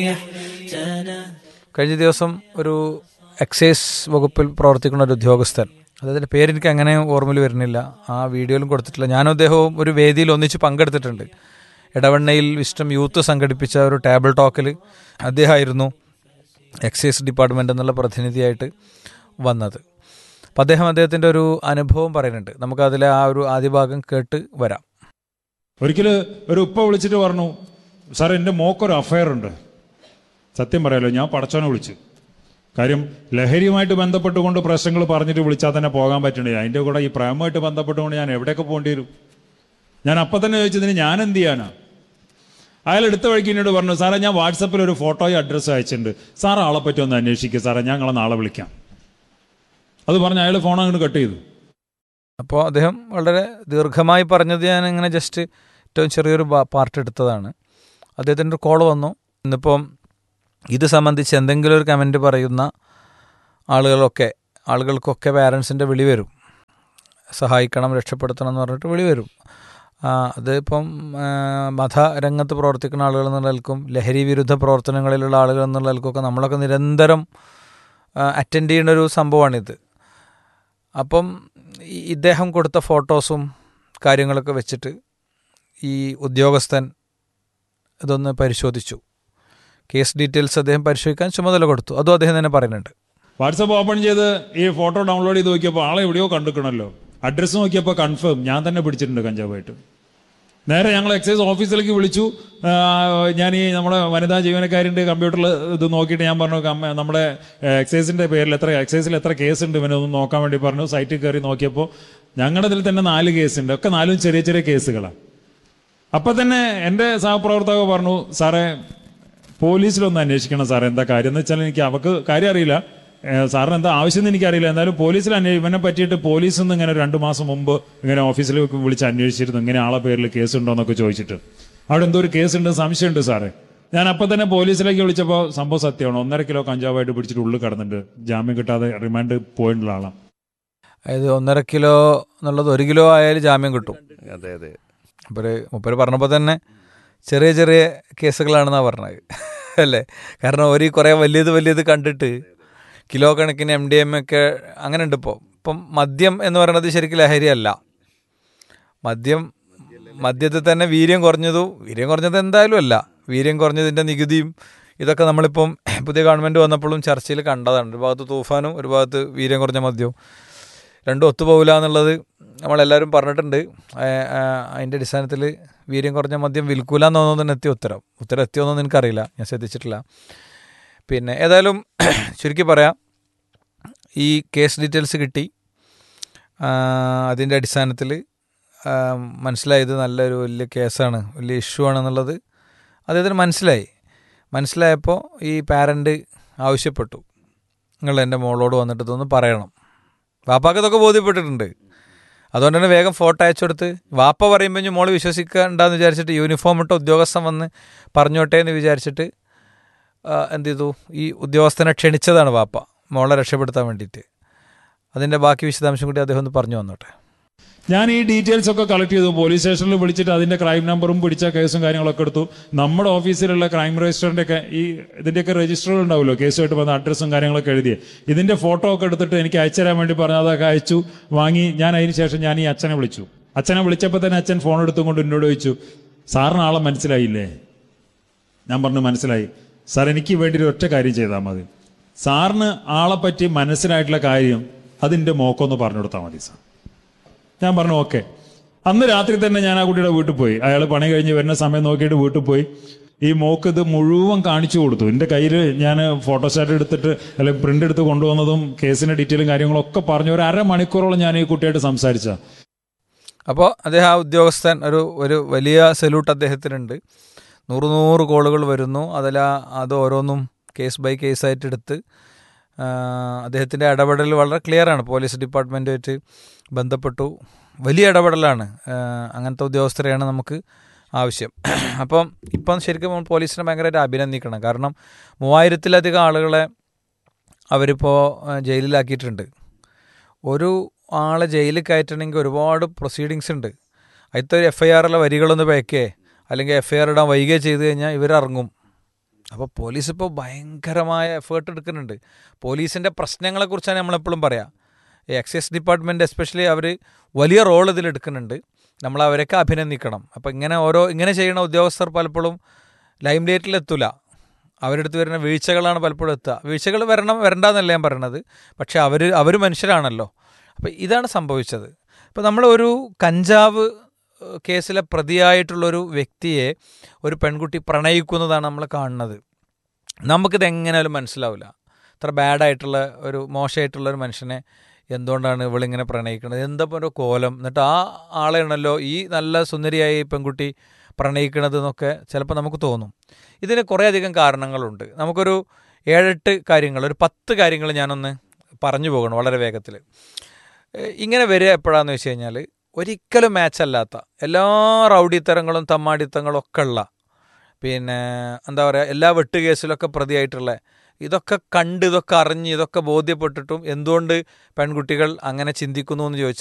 കഴിഞ്ഞ ദിവസം ഒരു എക്സൈസ് വകുപ്പിൽ പ്രവർത്തിക്കുന്ന ഒരു ഉദ്യോഗസ്ഥൻ അദ്ദേഹത്തിൻ്റെ പേരെനിക്ക് അങ്ങനെ ഓർമ്മയിൽ വരുന്നില്ല ആ വീഡിയോയിലും കൊടുത്തിട്ടില്ല ഞാനും അദ്ദേഹവും ഒരു വേദിയിൽ ഒന്നിച്ച് പങ്കെടുത്തിട്ടുണ്ട് ഇടവണ്ണയിൽ വിസ്റ്റം യൂത്ത് സംഘടിപ്പിച്ച ഒരു ടേബിൾ ടോക്കിൽ അദ്ദേഹമായിരുന്നു എക്സൈസ് ഡിപ്പാർട്ട്മെൻ്റ് എന്നുള്ള പ്രതിനിധിയായിട്ട് വന്നത് അപ്പം അദ്ദേഹം അദ്ദേഹത്തിൻ്റെ ഒരു അനുഭവം പറയുന്നുണ്ട് നമുക്ക് അതിലെ ആ ഒരു ആദ്യ ഭാഗം കേട്ട് വരാം ഒരിക്കൽ ഒരു ഉപ്പ വിളിച്ചിട്ട് പറഞ്ഞു സാർ എൻ്റെ മോക്കൊരു അഫയർ ഉണ്ട് സത്യം പറയാലോ ഞാൻ പടച്ചോനെ വിളിച്ചു കാര്യം ലഹരിയുമായിട്ട് ബന്ധപ്പെട്ടുകൊണ്ട് പ്രശ്നങ്ങൾ പറഞ്ഞിട്ട് വിളിച്ചാൽ തന്നെ പോകാൻ പറ്റണില്ല അതിൻ്റെ കൂടെ ഈ പ്രേമമായിട്ട് ബന്ധപ്പെട്ടുകൊണ്ട് ഞാൻ എവിടെയൊക്കെ പോകേണ്ടി വരും ഞാൻ അപ്പം തന്നെ ചോദിച്ചതിന് ഞാൻ എന്ത് ചെയ്യാനാ അയാൾ എടുത്ത വഴിക്ക് എന്നോട് പറഞ്ഞു സാറേ ഞാൻ വാട്സപ്പിൽ ഒരു ഫോട്ടോയും അഡ്രസ്സും അയച്ചിട്ടുണ്ട് സാർ ആളെ പറ്റി ഒന്ന് അന്വേഷിക്കുക സാറേ ഞങ്ങളെ നാളെ വിളിക്കാം അത് പറഞ്ഞ് അയാൾ ഫോൺ അങ്ങോട്ട് കട്ട് ചെയ്തു അപ്പോൾ അദ്ദേഹം വളരെ ദീർഘമായി പറഞ്ഞത് ഞാൻ ഇങ്ങനെ ജസ്റ്റ് ഏറ്റവും ചെറിയൊരു ബാ- പാർട്ട് എടുത്തതാണ് അദ്ദേഹത്തിൻ്റെ ഒരു കോൾ വന്നു ഇന്നിപ്പം ഇത് സംബന്ധിച്ച് എന്തെങ്കിലും ഒരു കമൻറ്റ് പറയുന്ന ആളുകളൊക്കെ ആളുകൾക്കൊക്കെ പാരൻസിൻ്റെ വിളി വരും സഹായിക്കണം രക്ഷപ്പെടുത്തണം എന്ന് പറഞ്ഞിട്ട് വിളി വരും ആ, അതിപ്പം ആ, മതരംഗത്ത് പ്രവർത്തിക്കുന്ന ആളുകൾ എന്നുള്ള നിലക്കും ലഹരി വിരുദ്ധ പ്രവർത്തനങ്ങളിലുള്ള ആളുകൾ എന്നുള്ള നിലക്കൊക്കെ നമ്മളൊക്കെ നിരന്തരം അറ്റൻഡ് ചെയ്യുന്ന ഒരു സംഭവമാണിത് അപ്പം ഈ- ഇദ്ദേഹം കൊടുത്ത ഫോട്ടോസും കാര്യങ്ങളൊക്കെ വെച്ചിട്ട് ഈ ഉദ്യോഗസ്ഥൻ ഇതൊന്ന് പരിശോധിച്ചു കേസ് ഡീറ്റെയിൽസ് അദ്ദേഹം പരിശോധിക്കാൻ ചുമതല കൊടുത്തു അതും അദ്ദേഹം തന്നെ പറയുന്നുണ്ട് വാട്സപ്പ് ഓപ്പൺ ചെയ്ത് ഈ ഫോട്ടോ ഡൗൺലോഡ് ചെയ്ത് നോക്കിയപ്പോൾ ആളെ എവിടെയോ കണ്ടിക്കണല്ലോ അഡ്രസ്സ് നോക്കിയപ്പോൾ കൺഫേം ഞാൻ തന്നെ പിടിച്ചിട്ടുണ്ട് കഞ്ചാവായിട്ട് നേരെ ഞങ്ങൾ എക്സൈസ് ഓഫീസിലേക്ക് വിളിച്ചു ആ, ഞാൻ ഈ നമ്മുടെ വനിതാ ജീവനക്കാരിൻ്റെ കമ്പ്യൂട്ടറിൽ ഇത് നോക്കിയിട്ട് ഞാൻ പറഞ്ഞു കമ്മ- നമ്മുടെ എക്സൈസിൻ്റെ പേരിൽ എത്ര എക്സൈസിൽ എത്ര കേസ് ഉണ്ട് ഇവനെ ഒന്ന് നോക്കാൻ വേണ്ടി പറഞ്ഞു സൈറ്റിൽ കയറി നോക്കിയപ്പോൾ ഞങ്ങളുടെ ഇതിൽ തന്നെ നാല് കേസുണ്ട് ഒക്കെ നാലും ചെറിയ ചെറിയ കേസുകളാണ് അപ്പം തന്നെ എൻ്റെ സഹപ്രവർത്തക പറഞ്ഞു സാറേ പോലീസിലൊന്ന് അന്വേഷിക്കണം സാറേ എന്താ കാര്യം എന്ന് വെച്ചാൽ എനിക്ക് അവക്ക് കാര്യം അറിയില്ല ഏഹ് സാറിന് എന്താ ആവശ്യം എന്ന് എനിക്കറിയില്ല എന്നാലും പോലീസിൽ അന്വേ ഇവനെ പറ്റിയിട്ട് പോലീസിൽ നിന്ന് ഇങ്ങനെ രണ്ട് മാസം മുമ്പ് ഇങ്ങനെ ഓഫീസിൽ വിളിച്ച് അന്വേഷിച്ചിരുന്നു ഇങ്ങനെ ആളെ പേരിൽ കേസ് ഉണ്ടോ എന്നൊക്കെ ചോദിച്ചിട്ട് അവിടെ എന്തോ ഒരു കേസ് ഉണ്ട് സംശയമുണ്ട് സാറേ ഞാൻ അപ്പം തന്നെ പോലീസിലേക്ക് വിളിച്ചപ്പോൾ സംഭവം സത്യമാണ് ഒന്നര കിലോ കഞ്ചാവായിട്ട് പിടിച്ചിട്ട് ഉള്ളിൽ കിടന്നിട്ട് ജാമ്യം കിട്ടാതെ റിമാൻഡ് പോയിട്ടുള്ള ആളാണ് അതായത് ഒന്നര കിലോ എന്നുള്ളത് ഒരു കിലോ ആയാലും ജാമ്യം കിട്ടും അതെ അതെ അപ്പോൾ മുപ്പര് പറഞ്ഞപ്പോൾ തന്നെ ചെറിയ ചെറിയ കേസുകളാണെന്നാണ് പറഞ്ഞത് അല്ലേ കാരണം ഒരു കുറേ വലിയത് വലിയത് കണ്ടിട്ട് കിലോ കണക്കിന് എം ഡി എം ഒക്കെ അങ്ങനെ ഉണ്ട് ഇപ്പോൾ ഇപ്പം മദ്യം എന്ന് പറയുന്നത് ശരിക്കും ലഹരിയല്ല മദ്യം മദ്യത്തിൽ തന്നെ വീര്യം കുറഞ്ഞതു വീര്യം കുറഞ്ഞത് എന്തായാലും അല്ല വീര്യം കുറഞ്ഞതിൻ്റെ നികുതിയും ഇതൊക്കെ നമ്മളിപ്പം പുതിയ ഗവൺമെൻറ് വന്നപ്പോഴും ചർച്ചയിൽ കണ്ടതാണ് ഒരു ഭാഗത്ത് തൂഫാനും ഒരു ഭാഗത്ത് വീര്യം കുറഞ്ഞ മദ്യവും രണ്ടും ഒത്തുപോകില്ല എന്നുള്ളത് നമ്മളെല്ലാവരും പറഞ്ഞിട്ടുണ്ട് ഏ- ആ, അതിൻ്റെ അടിസ്ഥാനത്തിൽ വീര്യം കുറഞ്ഞ മദ്യം വിൽക്കൂല എന്നൊന്നും തന്നെ എത്തിയ ഉത്തരം ഉത്തരം എത്തിയോന്നൊന്നും എനിക്കറിയില്ല ഞാൻ ശ്രദ്ധിച്ചിട്ടില്ല പിന്നെ ഏതായാലും ചുരുക്കി പറയാം ഈ കേസ് ഡീറ്റെയിൽസ് കിട്ടി ആ, അതിൻ്റെ അടിസ്ഥാനത്തിൽ ആ, മനസ്സിലായത് നല്ലൊരു വലിയ കേസാണ് വലിയ ഇഷ്യൂ ആണെന്നുള്ളത് അദ്ദേഹത്തിന് മനസ്സിലായി മനസ്സിലായപ്പോൾ ഈ പാരൻ്റ് ആവശ്യപ്പെട്ടു നിങ്ങൾ എൻ്റെ മോളോട് വന്നിട്ട് ഇതൊന്ന് പറയണം വാപ്പാക്ക് ഇതൊക്കെ ബോധ്യപ്പെട്ടിട്ടുണ്ട് അതുകൊണ്ട് തന്നെ വേഗം ഫോട്ടോ അയച്ചു കൊടുത്ത് വാപ്പ പറയുമ്പോൾ ഇനി മോള് വിശ്വസിക്കണ്ടെന്ന് വിചാരിച്ചിട്ട് യൂണിഫോം ഇട്ട ഉദ്യോഗസ്ഥൻ വന്ന് പറഞ്ഞോട്ടെ എന്ന് വിചാരിച്ചിട്ട് ആ, എന്ത് ചെയ്തു ഈ ഉദ്യോഗസ്ഥനെ ക്ഷണിച്ചതാണ് വാപ്പ മോളെ രക്ഷപ്പെടുത്താൻ വേണ്ടിയിട്ട് അതിൻ്റെ ബാക്കി വിശദാംശം കൂടി അദ്ദേഹം ഒന്ന് പറഞ്ഞു വന്നോട്ടെ ഞാൻ ഈ ഡീറ്റെയിൽസ് ഒക്കെ കളക്ട് ചെയ്തു പോലീസ് സ്റ്റേഷനിൽ വിളിച്ചിട്ട് അതിന്റെ ക്രൈം നമ്പറും പിടിച്ച കേസും കാര്യങ്ങളൊക്കെ എടുത്തു നമ്മുടെ ഓഫീസിലുള്ള ക്രൈം രജിസ്റ്ററിന്റെ ഒക്കെ ഈ ഇതിന്റെയൊക്കെ രജിസ്റ്ററുകൾ ഉണ്ടാവുമല്ലോ കേസുമായിട്ട് വന്ന അഡ്രസ്സും കാര്യങ്ങളൊക്കെ എഴുതി ഇതിന്റെ ഫോട്ടോ ഒക്കെ എടുത്തിട്ട് എനിക്ക് അയച്ചു തരാൻ വേണ്ടി പറഞ്ഞു അതൊക്കെ അയച്ചു വാങ്ങി ഞാൻ അതിന് ശേഷം ഞാൻ ഈ അച്ഛനെ വിളിച്ചു അച്ഛനെ വിളിച്ചപ്പോൾ തന്നെ അച്ഛൻ ഫോൺ എടുത്തുകൊണ്ട് എന്നോട് ചോദിച്ചു സാറിന് ആളെ മനസ്സിലായില്ലേ ഞാൻ പറഞ്ഞു മനസ്സിലായി സാർ എനിക്ക് വേണ്ടി ഒരു ഒറ്റ കാര്യം ചെയ്താൽ മതി സാറിന് ആളെ പറ്റി മനസ്സിലായിട്ടുള്ള കാര്യം അതിൻ്റെ മോക്കൊന്ന് പറഞ്ഞു കൊടുത്താൽ മതി സാർ ഞാൻ പറഞ്ഞു ഓക്കെ അന്ന് രാത്രി തന്നെ ഞാൻ ആ കുട്ടിയുടെ വീട്ടിൽ പോയി അയാൾ പണി കഴിഞ്ഞ് വരുന്ന സമയം നോക്കിയിട്ട് വീട്ടിൽ പോയി ഈ മോക്ക് ഇത് മുഴുവൻ കാണിച്ചു കൊടുത്തു എൻ്റെ കയ്യിൽ ഞാൻ ഫോട്ടോസ്റ്റാറ്റ് എടുത്തിട്ട് അല്ലെങ്കിൽ പ്രിന്റ് എടുത്ത് കൊണ്ടുവന്നതും കേസിന്റെ ഡീറ്റെയിലും കാര്യങ്ങളും ഒക്കെ പറഞ്ഞു ഒരു അരമണിക്കൂറോളം ഞാൻ ഈ കുട്ടിയായിട്ട് സംസാരിച്ച അപ്പോൾ അദ്ദേഹം ആ ഉദ്യോഗസ്ഥൻ ഒരു ഒരു വലിയ സല്യൂട്ട് അദ്ദേഹത്തിനുണ്ട് നൂറ് നൂറ് കോളുകൾ വരുന്നു അതിൽ അത് ഓരോന്നും കേസ് ബൈ കേസായിട്ട് എടുത്ത് അദ്ദേഹത്തിൻ്റെ ഇടപെടൽ വളരെ ക്ലിയറാണ് പോലീസ് ഡിപ്പാർട്ട്മെൻറ്റുമായിട്ട് ബന്ധപ്പെട്ടു വലിയ ഇടപെടലാണ് ആ, അങ്ങനത്തെ ഉദ്യോഗസ്ഥരെയാണ് നമുക്ക് ആവശ്യം അപ്പം ഇപ്പം ശരിക്കും നമ്മൾ പോലീസിനെ ഭയങ്കരമായിട്ട് അഭിനന്ദിക്കണം കാരണം മൂവായിരത്തിലധികം ആളുകളെ അവരിപ്പോൾ ആ, ജയിലിലാക്കിയിട്ടുണ്ട് ഒരു ആളെ ജയിലിൽ കയറ്റണമെങ്കിൽ ഒരുപാട് പ്രൊസീഡിങ്സ് ഉണ്ട് അതിലത്തെ ഒരു എഫ് ഐ ആറിലെ വരികളൊന്ന് പേക്കേ അല്ലെങ്കിൽ എഫ് ഐ ആർ ഇടാൻ വൈകിയ ചെയ്ത് കഴിഞ്ഞാൽ ഇവരിറങ്ങും അപ്പോൾ പോലീസ് ഇപ്പോൾ ഭയങ്കരമായ എഫേർട്ട് എടുക്കുന്നുണ്ട് പോലീസിൻ്റെ പ്രശ്നങ്ങളെക്കുറിച്ചാണ് നമ്മളെപ്പോഴും പറയാം ഈ എക്സൈസ് ഡിപ്പാർട്ട്മെൻറ്റ് എസ്പെഷ്യലി അവർ വലിയ റോൾ ഇതിൽ എടുക്കുന്നുണ്ട് നമ്മൾ അവരൊക്കെ അഭിനന്ദിക്കണം അപ്പോൾ ഇങ്ങനെ ഓരോ ഇങ്ങനെ ചെയ്യുന്ന ഉദ്യോഗസ്ഥർ പലപ്പോഴും ലൈം ലൈറ്റിലെത്തൂല അവരുടെ അടുത്ത് വരുന്ന വീഴ്ചകളാണ് പലപ്പോഴും എത്തുക വീഴ്ചകൾ വരണം വരണ്ടെന്നല്ല ഞാൻ പറയണത് പക്ഷേ അവർ അവർ മനുഷ്യരാണല്ലോ അപ്പോൾ ഇതാണ് സംഭവിച്ചത് ഇപ്പോൾ നമ്മൾ ഒരു കഞ്ചാവ് ഏഹ്, കേസിലെ പ്രതിയായിട്ടുള്ളൊരു വ്യക്തിയെ ഒരു പെൺകുട്ടി പ്രണയിക്കുന്നതാണ് നമ്മൾ കാണുന്നത് നമുക്കിത് എങ്ങനെയാലും മനസ്സിലാവില്ല ഇത്ര ബാഡായിട്ടുള്ള ഒരു മോശമായിട്ടുള്ള ഒരു മനുഷ്യനെ എന്തുകൊണ്ടാണ് ഇവളിങ്ങനെ പ്രണയിക്കുന്നത് എന്താ ഒരു കോലം എന്നിട്ട് ആ ആളെയാണല്ലോ ഈ നല്ല സുന്ദരിയായ ഈ പെൺകുട്ടി പ്രണയിക്കണത് എന്നൊക്കെ ചിലപ്പോൾ നമുക്ക് തോന്നും ഇതിന് കുറേയധികം കാരണങ്ങളുണ്ട് നമുക്കൊരു ഏഴെട്ട് കാര്യങ്ങൾ ഒരു പത്ത് കാര്യങ്ങൾ ഞാനൊന്ന് പറഞ്ഞു പോകണം വളരെ വേഗത്തിൽ ഏഹ് ഇങ്ങനെ വരിക എപ്പോഴാന്ന് വെച്ച് കഴിഞ്ഞാൽ ഒരിക്കലും മാച്ച് അല്ലാത്ത എല്ലാ റൗഡിത്തരങ്ങളും തമ്മാടിത്തങ്ങളും ഒക്കെ ഉള്ള പിന്നെ എന്താ പറയുക എല്ലാ വെട്ടുകേസിലൊക്കെ പ്രതിയായിട്ടുള്ള ഇതൊക്കെ കണ്ട് ഇതൊക്കെ അറിഞ്ഞ് ഇതൊക്കെ ബോധ്യപ്പെട്ടിട്ടും എന്തുകൊണ്ട് പെൺകുട്ടികൾ അങ്ങനെ ചിന്തിക്കുന്നു എന്ന് ചോദിച്ചാൽ